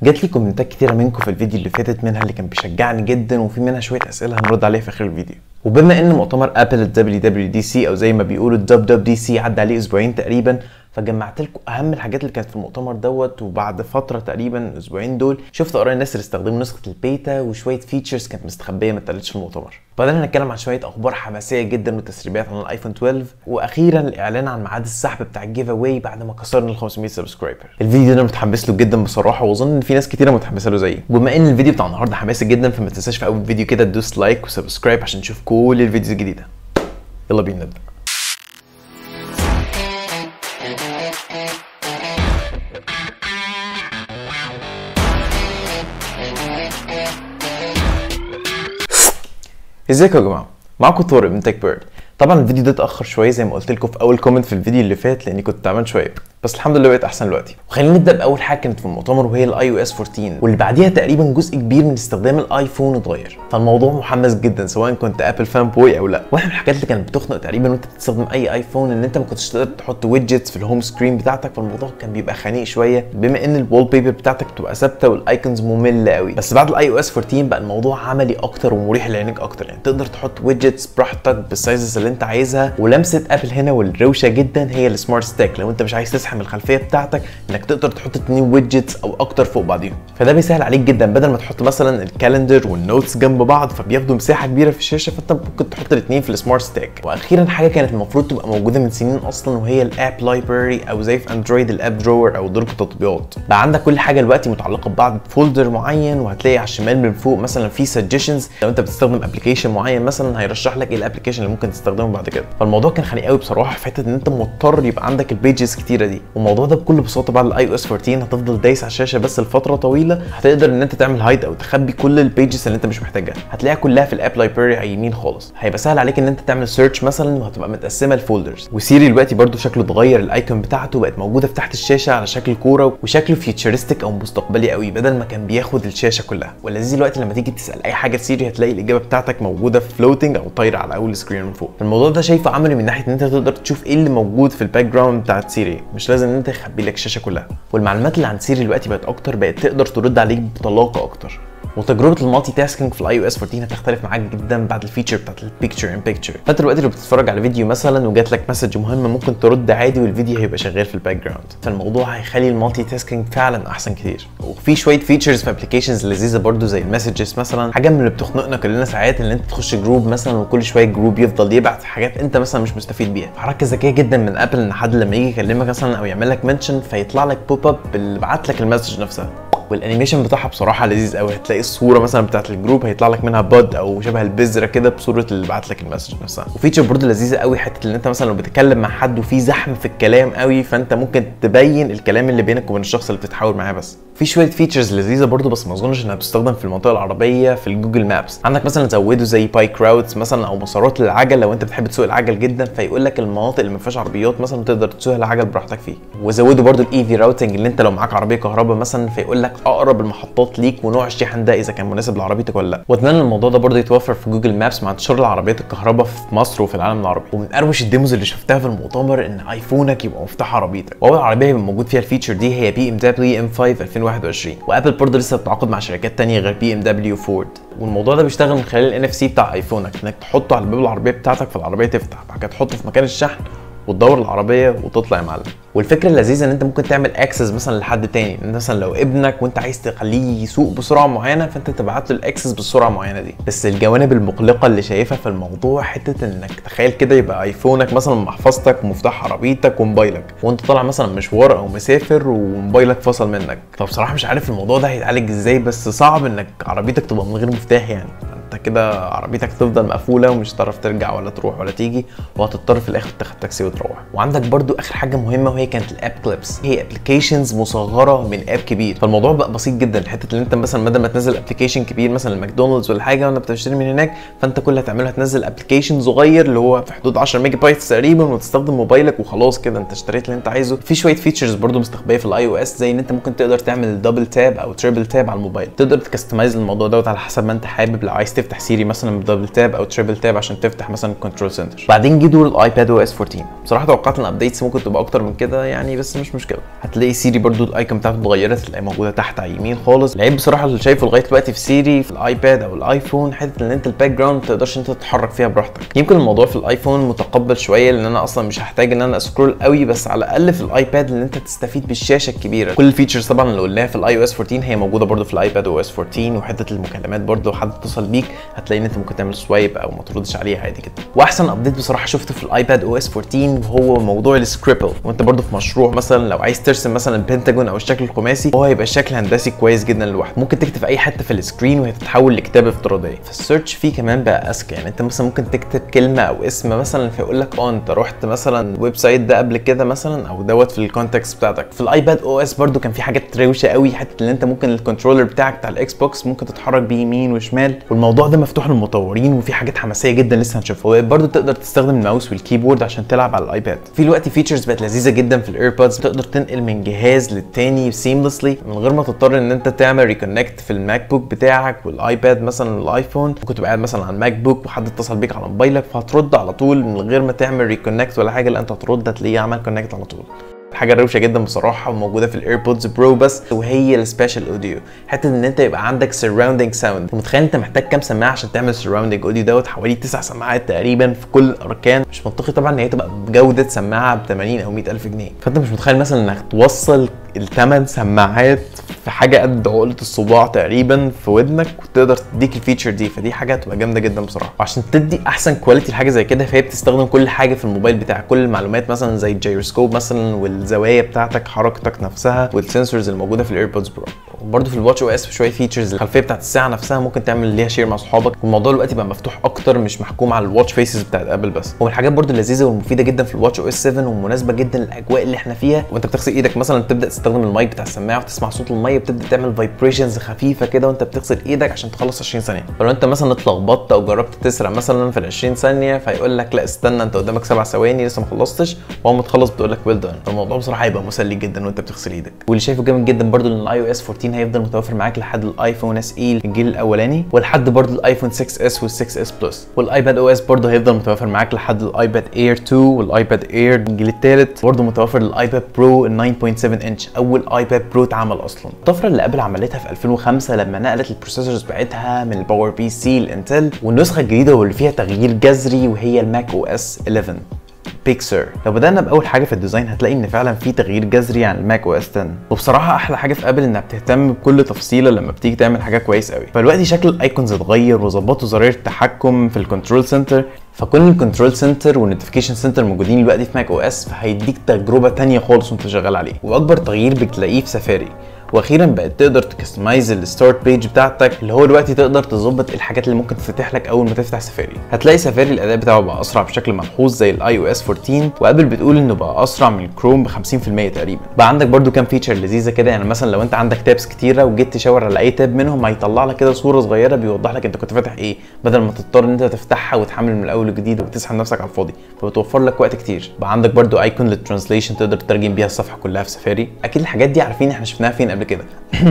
جات لي كومنتات كتيره منكم في الفيديو اللي فاتت منها اللي كان بيشجعني جدا وفي منها شويه اسئله هنرد عليها في اخر الفيديو وبما ان مؤتمر ابل ال WWDC او زي ما بيقولوا ال WWDC عدى عليه اسبوعين تقريبا فجمعت لكم اهم الحاجات اللي كانت في المؤتمر دوت وبعد فتره تقريبا الاسبوعين دول شفت اراء الناس اللي استخدموا نسخه البيتا وشويه فيتشرز كانت مستخبيه ما اتقالتش في المؤتمر بعدين هنتكلم عن شويه اخبار حماسيه جدا وتسريبات عن الايفون 12 واخيرا الاعلان عن ميعاد السحب بتاع الجيف اواي بعد ما كسرنا ال 500 سبسكرايبر الفيديو ده انا متحمس له جدا بصراحه واظن ان في ناس كتيره متحمسه له زيي وبما ان الفيديو بتاع النهارده حماسي جدا فما تنساش في اول فيديو كده تدوس لايك وسبسكرايب عشان تشوف كل الفيديوز الجديده يلا بينا نبدا ازيكم يا جماعه معاكم طارق من تك بيرد طبعا الفيديو ده اتاخر شويه زي ما قلت لكم في اول كومنت في الفيديو اللي فات لاني كنت تعبان شويه بس الحمد لله بقيت احسن دلوقتي وخلينا نبدا باول حاجه كانت في المؤتمر وهي الاي او اس 14 واللي بعديها تقريبا جزء كبير من استخدام الايفون اتغير فالموضوع محمس جدا سواء كنت ابل فان بوي او لا واحد من الحاجات اللي كانت بتخنق تقريبا وانت بتستخدم اي ايفون ان انت ما كنتش تقدر تحط ويدجتس في الهوم سكرين بتاعتك فالموضوع كان بيبقى خنيق شويه بما ان الوول بيبر بتاعتك بتبقى ثابته والايكونز ممله قوي بس بعد الاي او اس 14 بقى الموضوع عملي اكتر ومريح لعينك اكتر يعني تقدر تحط ويدجتس براحتك بالسايزز اللي انت عايزها ولمسه ابل هنا والروشه جدا هي السمارت ستاك لو انت مش عايز تسحب الخلفيه بتاعتك انك تقدر تحط اتنين ويدجتس او اكتر فوق بعضيهم فده بيسهل عليك جدا بدل ما تحط مثلا الكالندر والنوتس جنب بعض فبياخدوا مساحه كبيره في الشاشه فانت ممكن تحط الاثنين في السمارت ستاك واخيرا حاجه كانت المفروض تبقى موجوده من سنين اصلا وهي الاب لايبراري او زي في اندرويد الاب درور او درج التطبيقات بقى عندك كل حاجه دلوقتي متعلقه ببعض فولدر معين وهتلاقي على الشمال من فوق مثلا في سجشنز لو انت بتستخدم ابلكيشن معين مثلا هيرشح لك ايه الابلكيشن اللي ممكن تستخدمه بعد كده فالموضوع كان خنيق قوي بصراحه في حته ان انت مضطر يبقى عندك البيجز كتيره دي والموضوع ده بكل بساطه بعد الاي او اس 14 هتفضل دايس على الشاشه بس لفتره طويله هتقدر ان انت تعمل هايد او تخبي كل البيجز اللي انت مش محتاجها هتلاقيها كلها في الاب لايبراري على اليمين خالص هيبقى سهل عليك ان انت تعمل سيرش مثلا وهتبقى متقسمه لفولدرز وسيري دلوقتي برده شكله اتغير الايكون بتاعته بقت موجوده في تحت الشاشه على شكل كوره وشكله فيوتشرستيك او مستقبلي قوي بدل ما كان بياخد الشاشه كلها ولذيذ دلوقتي لما تيجي تسال اي حاجه سيري هتلاقي الاجابه بتاعتك موجوده فلوتنج او طايره على اول سكرين من فوق الموضوع ده شايفه عملي من ناحيه ان انت تقدر تشوف ايه اللي موجود في الباك جراوند بتاعت سيري مش لازم ان انت يخبي لك الشاشه كلها والمعلومات اللي عن سيري دلوقتي بقت اكتر بقت تقدر ترد عليك بطلاقه اكتر وتجربه المالتي تاسكينج في الاي او اس 14 هتختلف معاك جدا بعد الفيتشر بتاعت البيكتشر ان بيكتشر فانت دلوقتي لو بتتفرج على فيديو مثلا وجات لك مسج مهمه ممكن ترد عادي والفيديو هيبقى شغال في الباك جراوند فالموضوع هيخلي المالتي تاسكينج فعلا احسن كتير وفي شويه فيتشرز في ابلكيشنز لذيذه برده زي المسجز مثلا حاجه من اللي بتخنقنا كلنا ساعات ان انت تخش جروب مثلا وكل شويه جروب يفضل يبعت حاجات انت مثلا مش مستفيد بيها حركه ذكيه جدا من ابل ان حد لما يجي يكلمك مثلا او يعمل لك منشن فيطلع لك بوب اب اللي بعت لك المسج نفسها والانيميشن بتاعها بصراحه لذيذ قوي هتلاقي الصوره مثلا بتاعت الجروب هيطلع لك منها باد او شبه البذره كده بصوره اللي بعت لك المسج نفسها وفيتشر برضه لذيذه قوي حته ان انت مثلا لو بتتكلم مع حد وفي زحمه في الكلام قوي فانت ممكن تبين الكلام اللي بينك وبين الشخص اللي بتتحاور معاه بس في شويه فيتشرز لذيذه برضه بس ما اظنش انها بتستخدم في المنطقه العربيه في الجوجل مابس عندك مثلا زودوا زي بايك راوتس مثلا او مسارات للعجل لو انت بتحب تسوق العجل جدا فيقول لك المناطق اللي ما فيهاش عربيات مثلا تقدر تسوق العجل براحتك فيه وزودوا برضه الاي في راوتنج اللي انت لو معاك عربيه كهرباء مثلا فيقول لك اقرب المحطات ليك ونوع الشحن ده اذا كان مناسب لعربيتك ولا لا واتمنى الموضوع ده برضه يتوفر في جوجل مابس مع انتشار العربيات الكهرباء في مصر وفي العالم العربي ومن اروش الديموز اللي شفتها في المؤتمر ان ايفونك يبقى مفتاح عربيتك واول عربيه يبقى موجود فيها الفيتشر دي هي بي ام دبليو ام 5 2021 وابل برضه لسه بتتعاقد مع شركات تانية غير بي ام دبليو وفورد والموضوع ده بيشتغل من خلال الان اف سي بتاع ايفونك انك تحطه على باب العربيه بتاعتك فالعربيه تفتح بعد كده تحطه في مكان الشحن وتدور العربيه وتطلع يا معلم والفكره اللذيذه ان انت ممكن تعمل اكسس مثلا لحد تاني مثلا لو ابنك وانت عايز تخليه يسوق بسرعه معينه فانت تبعت له الاكسس بالسرعه المعينه دي بس الجوانب المقلقه اللي شايفها في الموضوع حته انك تخيل كده يبقى ايفونك مثلا محفظتك ومفتاح عربيتك وموبايلك وانت طالع مثلا مشوار او مسافر وموبايلك فصل منك فبصراحه مش عارف الموضوع ده هيتعالج ازاي بس صعب انك عربيتك تبقى من غير مفتاح يعني انت كده عربيتك تفضل مقفوله ومش هتعرف ترجع ولا تروح ولا تيجي وهتضطر في الاخر تاخد تاكسي وتروح وعندك برضو اخر حاجه مهمه وهي كانت الاب كليبس هي ابلكيشنز مصغره من اب كبير فالموضوع بقى بسيط جدا حته ان انت مثلا بدل ما تنزل ابلكيشن كبير مثلا ماكدونالدز ولا حاجه وانا بتشتري من هناك فانت كل اللي هتعمله هتنزل ابلكيشن صغير اللي هو في حدود 10 ميجا بايت تقريبا وتستخدم موبايلك وخلاص كده انت اشتريت اللي انت عايزه في شويه فيتشرز برضو مستخبيه في الاي او اس زي ان انت ممكن تقدر تعمل دبل تاب او تريبل تاب على الموبايل تقدر تكستمايز الموضوع دوت على حسب ما انت حابب لو عايز تفتح تفتح سيري مثلا بدبل تاب او تريبل تاب عشان تفتح مثلا الكنترول سنتر بعدين جه دور الايباد او اس 14 بصراحه توقعت ان الابديتس ممكن تبقى اكتر من كده يعني بس مش مشكله هتلاقي سيري برضو الايكون بتاعته اتغيرت تلاقي موجوده تحت على اليمين خالص العيب بصراحه اللي شايفه لغايه دلوقتي في سيري في الايباد او الايفون حته ان انت الباك جراوند ما تقدرش انت تتحرك فيها براحتك يمكن الموضوع في الايفون متقبل شويه لان انا اصلا مش هحتاج ان انا اسكرول قوي بس على الاقل في الايباد ان انت تستفيد بالشاشه الكبيره كل الفيتشرز طبعا اللي قلناها في الاي او اس 14 هي موجوده برضو في الايباد او اس 14 وحته المكالمات برضو لو حد اتصل بيك هتلاقي ان انت ممكن تعمل سوايب او ما تردش عليه عادي جدا واحسن ابديت بصراحه شفته في الايباد او اس 14 هو موضوع السكريبل وانت برضو في مشروع مثلا لو عايز ترسم مثلا البنتاجون او الشكل الخماسي هو هيبقى الشكل هندسي كويس جدا لوحده ممكن تكتب في اي حته في السكرين وهي تتحول لكتابه افتراضيه فالسيرش فيه كمان بقى اذكى يعني انت مثلا ممكن تكتب كلمه او اسم مثلا فيقول لك اه انت رحت مثلا الويب سايت ده قبل كده مثلا او دوت في الكونتكست بتاعتك في الايباد او اس برضو كان في حاجات روشه قوي حته ان انت ممكن الكنترولر بتاعك بتاع الاكس بوكس ممكن تتحرك بيه يمين وشمال والموضوع ده مفتوح للمطورين وفي حاجات حماسيه جدا لسه هنشوفها برضو تقدر تستخدم الماوس والكيبورد عشان تلعب على الايباد في دلوقتي فيتشرز بقت لذيذه جدا في الايربودز تقدر تنقل من جهاز للتاني سيملسلي من غير ما تضطر ان انت تعمل ريكونكت في الماك بوك بتاعك والايباد مثلا والايفون ممكن تبقى قاعد مثلا على الماك بوك وحد اتصل بيك على موبايلك فهترد على طول من غير ما تعمل ريكونكت ولا حاجه لا انت هترد هتلاقيه عمل كونكت على طول حاجه روشه جدا بصراحه وموجوده في الايربودز برو بس وهي السبيشال اوديو حته ان انت يبقى عندك سراوندنج ساوند ومتخيل انت محتاج كام سماعه عشان تعمل سراوندنج اوديو دوت حوالي تسع سماعات تقريبا في كل الاركان مش منطقي طبعا ان هي تبقى بجوده سماعه ب 80 او 100 الف جنيه فانت مش متخيل مثلا انك توصل الثمان سماعات في حاجه قد عقله الصباع تقريبا في ودنك وتقدر تديك الفيتشر دي فدي حاجه هتبقى جامده جدا بصراحه وعشان تدي احسن كواليتي لحاجه زي كده فهي بتستخدم كل حاجه في الموبايل بتاعك كل المعلومات مثلا زي الجيروسكوب مثلا والزوايا بتاعتك حركتك نفسها والسنسورز الموجوده في الايربودز برو وبرده في الواتش او اس شويه فيتشرز الخلفيه بتاعت الساعه نفسها ممكن تعمل ليها شير مع اصحابك والموضوع دلوقتي بقى مفتوح اكتر مش محكوم على الواتش فيسز بتاعت ابل بس ومن الحاجات برده اللذيذه والمفيده جدا في الواتش او اس 7 ومناسبه جدا للاجواء اللي احنا فيها وانت بتغسل ايدك مثلا تبدا تستخدم المايك بتاع السماعه وتسمع صوت الميه بتبدا تعمل فايبريشنز خفيفه كده وانت بتغسل ايدك عشان تخلص 20 ثانيه فلو انت مثلا اتلخبطت او جربت تسرق مثلا في ال 20 ثانيه فيقول لك لا استنى انت قدامك سبع ثواني لسه ما خلصتش واول ما تخلص بتقول لك ويل دان فالموضوع بصراحه هيبقى مسلي جدا وانت بتغسل ايدك واللي شايفه جامد جدا برده ان الاي او اس 14 هيفضل متوفر معاك لحد الايفون اس اي الجيل الاولاني ولحد برده الايفون 6 اس وال 6 اس بلس والايباد او اس برده هيفضل متوفر معاك لحد الايباد اير 2 والايباد اير الجيل الثالث برده متوفر الايباد برو ال 9.7 انش اول ايباد برو اتعمل اصلا الطفره اللي ابل عملتها في 2005 لما نقلت البروسيسورز بتاعتها من الباور بي سي لانتل والنسخه الجديده واللي فيها تغيير جذري وهي الماك او اس 11 بيكسر لو بدانا باول حاجه في الديزاين هتلاقي ان فعلا في تغيير جذري عن الماك او اس 10 وبصراحه احلى حاجه في ابل انها بتهتم بكل تفصيله لما بتيجي تعمل حاجه كويس قوي فدلوقتي شكل الايكونز اتغير وظبطوا زراير التحكم في الكنترول سنتر فكل الكنترول سنتر والنوتيفيكيشن سنتر موجودين دلوقتي في ماك او اس فهيديك تجربه تانية خالص وانت شغال عليه واكبر تغيير بتلاقيه في سفاري واخيرا بقت تقدر تكستمايز الستارت بيج بتاعتك اللي هو دلوقتي تقدر تظبط الحاجات اللي ممكن تفتح لك اول ما تفتح سفاري هتلاقي سفاري الاداء بتاعه بقى اسرع بشكل ملحوظ زي الاي او اس 14 وابل بتقول انه بقى اسرع من الكروم ب 50% تقريبا بقى عندك برده كام فيتشر لذيذه كده يعني مثلا لو انت عندك تابس كتيره وجيت تشاور على اي تاب منهم هيطلع لك كده صوره صغيره بيوضح لك انت كنت فاتح ايه بدل ما تضطر ان انت تفتحها وتحمل من الاول وجديد وتسحب نفسك على الفاضي فبتوفر لك وقت كتير بقى عندك برده ايكون للترانسليشن تقدر تترجم بيها الصفحه كلها في سفاري اكيد الحاجات دي عارفين احنا شفناها فين قبل كده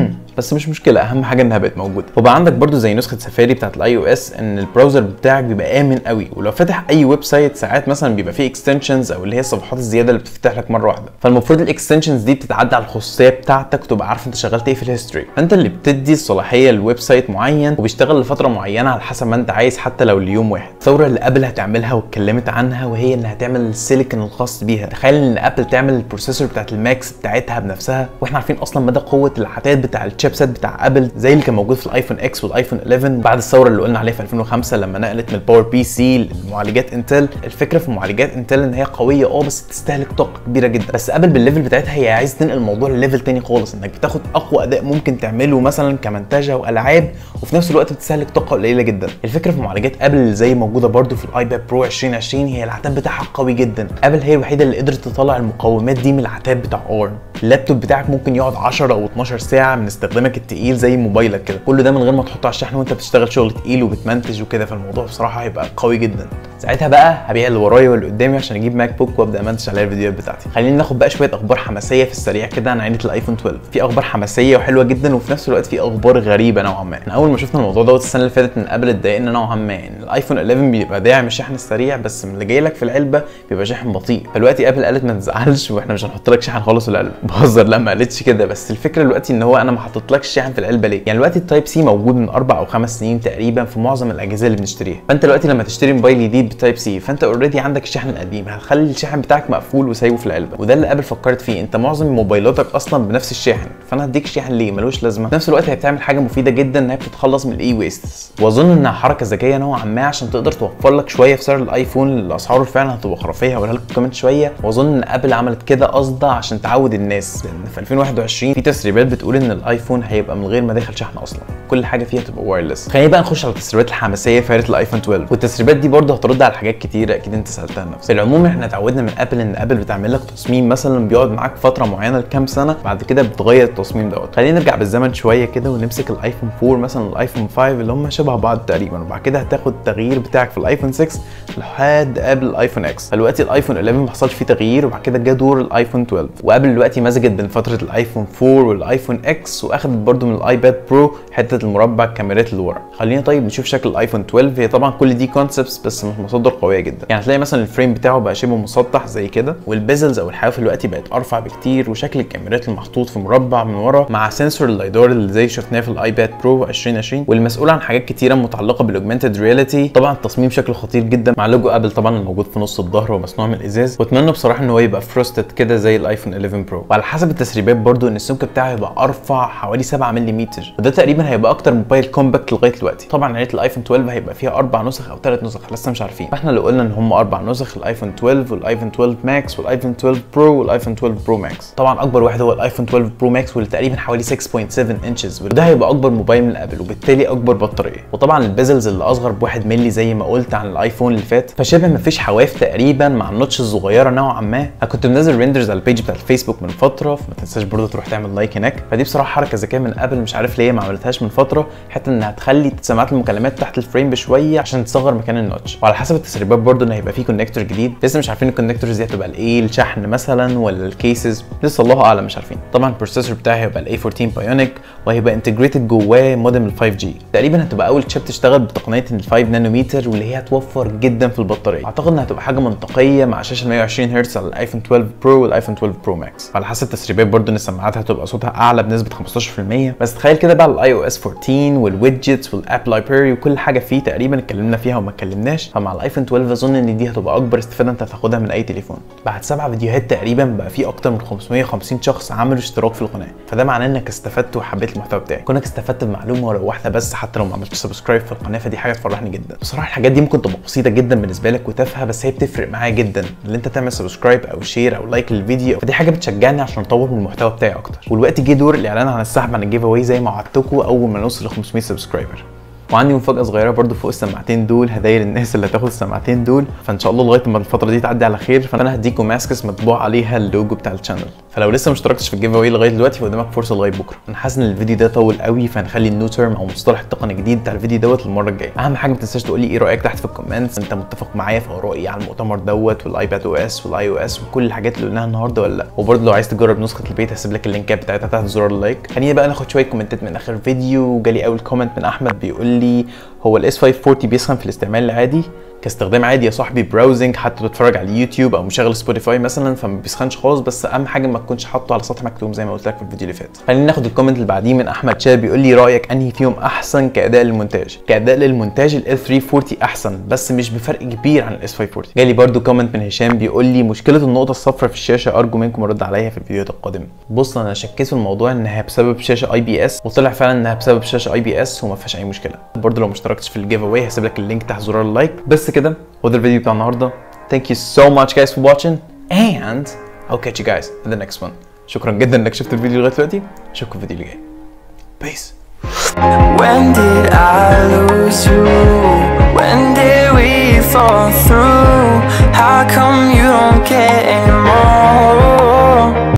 بس مش مشكله اهم حاجه انها بقت موجوده وبقى عندك برده زي نسخه سفاري بتاعت الاي او اس ان البراوزر بتاعك بيبقى امن قوي ولو فاتح اي ويب سايت ساعات مثلا بيبقى فيه اكستنشنز او اللي هي الصفحات الزياده اللي بتفتح لك مره واحده فالمفروض الاكستنشنز دي بتتعدى على الخصوصيه بتاعتك وتبقى عارف انت شغلت ايه في الهيستوري فانت اللي بتدي الصلاحيه لويب سايت معين وبيشتغل لفتره معينه على حسب ما انت عايز حتى لو ليوم واحد الثوره اللي ابل هتعملها واتكلمت عنها وهي انها تعمل السيليكون الخاص بيها تخيل ان ابل تعمل البروسيسور بتاعت الماكس بتاعتها بنفسها واحنا عارفين اصلا مدى قوه العتاد بتاع الشيبسيت بتاع ابل زي اللي كان موجود في الايفون اكس والايفون 11 بعد الثوره اللي قلنا عليها في 2005 لما نقلت من الباور بي سي لمعالجات انتل الفكره في معالجات انتل ان هي قويه اه بس بتستهلك طاقه كبيره جدا بس ابل بالليفل بتاعتها هي عايز تنقل الموضوع لليفل تاني خالص انك بتاخد اقوى اداء ممكن تعمله مثلا كمنتجه والعاب وفي نفس الوقت بتستهلك طاقه قليله جدا الفكره في معالجات ابل اللي زي موجوده برده في الايباد برو 2020 هي العتاد بتاعها قوي جدا ابل هي الوحيده اللي قدرت تطلع المقومات دي من العتاد بتاع ارم اللابتوب بتاعك ممكن يقعد 10 او 12 ساعه من استخدامك التقيل زي موبايلك كده كل ده من غير ما تحطه على الشحن وانت بتشتغل شغل تقيل وبتمنتج وكده فالموضوع بصراحه هيبقى قوي جدا ساعتها بقى هبيع اللي ورايا واللي قدامي عشان اجيب ماك بوك وابدا امنتج عليها الفيديوهات بتاعتي خلينا ناخد بقى شويه اخبار حماسيه في السريع كده عن عينه الايفون 12 في اخبار حماسيه وحلوه جدا وفي نفس الوقت في اخبار غريبه نوعا ما احنا اول ما شفنا الموضوع دوت السنه اللي فاتت من قبل اتضايقنا نوعا ما ان الايفون 11 بيبقى داعم الشحن السريع بس من اللي جاي لك في العلبه بيبقى شاحن بطيء فدلوقتي ابل قالت ما تزعلش واحنا مش هنحط لك شحن خالص في العلبه بهزر لا ما قالتش كده بس الفكره دلوقتي ان هو انا ما حطيتلكش شحن في العلبه ليه يعني دلوقتي التايب سي موجود من اربع او خمس سنين تقريبا في معظم الاجهزه اللي بنشتريها فانت دلوقتي لما تشتري موبايل جديد بتايب سي فانت اوريدي عندك الشحن القديم هتخلي الشاحن بتاعك مقفول وسايبه في العلبه وده اللي ابل فكرت فيه انت معظم موبايلاتك اصلا بنفس الشاحن فانا هديك شاحن ليه ملوش لازمه في نفس الوقت هي بتعمل حاجه مفيده جدا انها بتتخلص من الاي ويست واظن انها حركه ذكيه نوعا ما عشان تقدر توفر لك شويه في سعر الايفون اللي اسعاره فعلا هتبقى خرافيه هقولها لكم كمان شويه واظن ان ابل عملت كده قصده عشان تعود الناس لان في 2021 في تسريبات بتقول ان الايفون هيبقى من غير مداخل شحن اصلا كل حاجه فيها تبقى وايرلس خلينا بقى نخش على التسريبات الحماسيه في عيله الايفون 12 والتسريبات دي برضه هترد على حاجات كتيره اكيد انت سالتها لنفسك في العموم احنا اتعودنا من ابل ان ابل بتعمل لك تصميم مثلا بيقعد معاك فتره معينه لكام سنه بعد كده بتغير التصميم دوت خلينا نرجع بالزمن شويه كده ونمسك الايفون 4 مثلا والايفون 5 اللي هم شبه بعض تقريبا وبعد كده هتاخد التغيير بتاعك في الايفون 6 لحد قبل الايفون اكس دلوقتي الايفون 11 ما حصلش فيه تغيير وبعد كده جه دور الايفون 12 وابل دلوقتي مزجت بين فتره الايفون 4 والايفون اكس واخدت برده من الايباد برو حته المربع الكاميرات اللي ورا خلينا طيب نشوف شكل الايفون 12 هي طبعا كل دي كونسبتس بس مش مصادر قويه جدا يعني هتلاقي مثلا الفريم بتاعه بقى شبه مسطح زي كده والبيزلز او الحواف دلوقتي بقت ارفع بكتير وشكل الكاميرات المحطوط في مربع من ورا مع سنسور اللايدار اللي زي شفناه في الايباد برو 2020 والمسؤول عن حاجات كتيره متعلقه بالاوجمانتد رياليتي طبعا التصميم شكله خطير جدا مع لوجو ابل طبعا الموجود في نص الظهر ومصنوع من الازاز واتمنى بصراحه ان هو يبقى فروستد كده زي الايفون 11 برو وعلى حسب التسريبات برضو ان السمك بتاعه هيبقى ارفع حوالي 7 ملم وده تقريبا هيبقى اكتر موبايل كومباكت لغايه دلوقتي طبعا عيله الايفون 12 هيبقى فيها اربع نسخ او ثلاث نسخ لسه مش عارفين فاحنا لو قلنا ان هم اربع نسخ الايفون 12 والايفون 12 ماكس والايفون 12 برو والايفون 12 برو ماكس طبعا اكبر واحد هو الايفون 12 برو ماكس واللي تقريبا حوالي 6.7 انشز وده هيبقى اكبر موبايل من ابل وبالتالي اكبر بطاريه وطبعا البيزلز اللي اصغر ب 1 مللي زي ما قلت عن الايفون اللي فات فشبه ما فيش حواف تقريبا مع النوتش الصغيره نوعا ما انا كنت منزل ريندرز على البيج بتاع الفيسبوك من فتره فما تنساش برضه تروح تعمل لايك هناك فدي بصراحه حركه ذكيه من ابل مش عارف ليه ما عملتهاش من فتره حتى انها تخلي سماعات المكالمات تحت الفريم بشويه عشان تصغر مكان النوتش وعلى حسب التسريبات برضه ان هيبقى فيه كونكتور جديد لسه مش عارفين الكونكتورز دي هتبقى لايه الشحن مثلا ولا الكيسز لسه الله اعلم مش عارفين طبعا البروسيسور بتاعي هيبقى الاي 14 بايونيك وهيبقى انتجريتد جواه مودم ال 5 جي تقريبا هتبقى اول شيب تشتغل بتقنيه ال 5 نانومتر واللي هي هتوفر جدا في البطاريه اعتقد انها هتبقى حاجه منطقيه مع شاشه 120 هرتز على الايفون 12 برو والايفون 12 برو ماكس على حسب التسريبات برضه ان السماعات هتبقى صوتها اعلى بنسبه 15% بس تخيل كده بقى الاي او اس 14 والويدجتس والاب لايبراري وكل حاجه فيه تقريبا اتكلمنا فيها وما اتكلمناش فمع الايفون 12 اظن ان دي هتبقى اكبر استفاده انت هتاخدها من اي تليفون بعد سبع فيديوهات تقريبا بقى في اكتر من 550 شخص عملوا اشتراك في القناه فده معناه انك استفدت وحبيت المحتوى بتاعي كونك استفدت بمعلومه ولو واحده بس حتى لو ما عملتش سبسكرايب في القناه فدي حاجه تفرحني جدا بصراحه الحاجات دي ممكن تبقى بسيطه جدا بالنسبه لك وتافهه بس هي بتفرق معايا جدا ان انت تعمل سبسكرايب او شير او لايك للفيديو فدي حاجه بتشجعني عشان اطور من المحتوى بتاعي اكتر والوقت جه دور الاعلان عن السحب عن الجيف اواي زي ما وعدتكم اول ما نوصل ل 500 سبسكرايبر وعندي مفاجاه صغيره برضو فوق السماعتين دول هدايا للناس اللي هتاخد السماعتين دول فان شاء الله لغايه ما الفتره دي تعدي على خير فانا هديكم ماسكس مطبوع عليها اللوجو بتاع الشانل فلو لسه ما اشتركتش في الجيف اواي لغايه دلوقتي فقدامك فرصه لغايه بكره انا حاسس ان الفيديو ده طول قوي فهنخلي النو تيرم او مصطلح التقني الجديد بتاع الفيديو دوت المره الجايه اهم حاجه ما تنساش تقول لي ايه رايك تحت في الكومنتس انت متفق معايا في ارائي على المؤتمر دوت والايباد او اس والاي او اس وكل الحاجات اللي قلناها النهارده ولا لا وبرضه لو عايز تجرب نسخه البيت هسيب لك اللينكات بتاعتها تحت زرار اللايك خلينا بقى ناخد شويه كومنتات من اخر فيديو جالي اول كومنت من احمد بيقول لي هو الاس 540 بيسخن في الاستعمال العادي كاستخدام عادي يا صاحبي براوزنج حتى بتتفرج على اليوتيوب او مشغل سبوتيفاي مثلا فما بيسخنش خالص بس اهم حاجه ما تكونش حاطه على سطح مكتوم زي ما قلت لك في الفيديو اللي فات خلينا ناخد الكومنت اللي بعديه من احمد شاب بيقول لي رايك انهي فيهم احسن كاداء للمونتاج كاداء للمونتاج ال 340 احسن بس مش بفرق كبير عن الاس 540 جالي برده كومنت من هشام بيقول لي مشكله النقطه الصفراء في الشاشه ارجو منكم الرد عليها في الفيديوهات القادمه بص انا شكيت في الموضوع انها بسبب شاشه اي بي اس وطلع فعلا انها بسبب شاشه اي بي اس وما فيهاش اي مشكله برده لو ما اشتركتش في الجيف اواي هسيب لك اللينك تحت زرار اللايك بس كده وده الفيديو بتاع النهارده thank you so much guys for watching and I'll catch you guys in the next one شكرا جدا انك شفت الفيديو لغايه دلوقتي اشوفكم في الفيديو اللي جاي peace When did I lose you?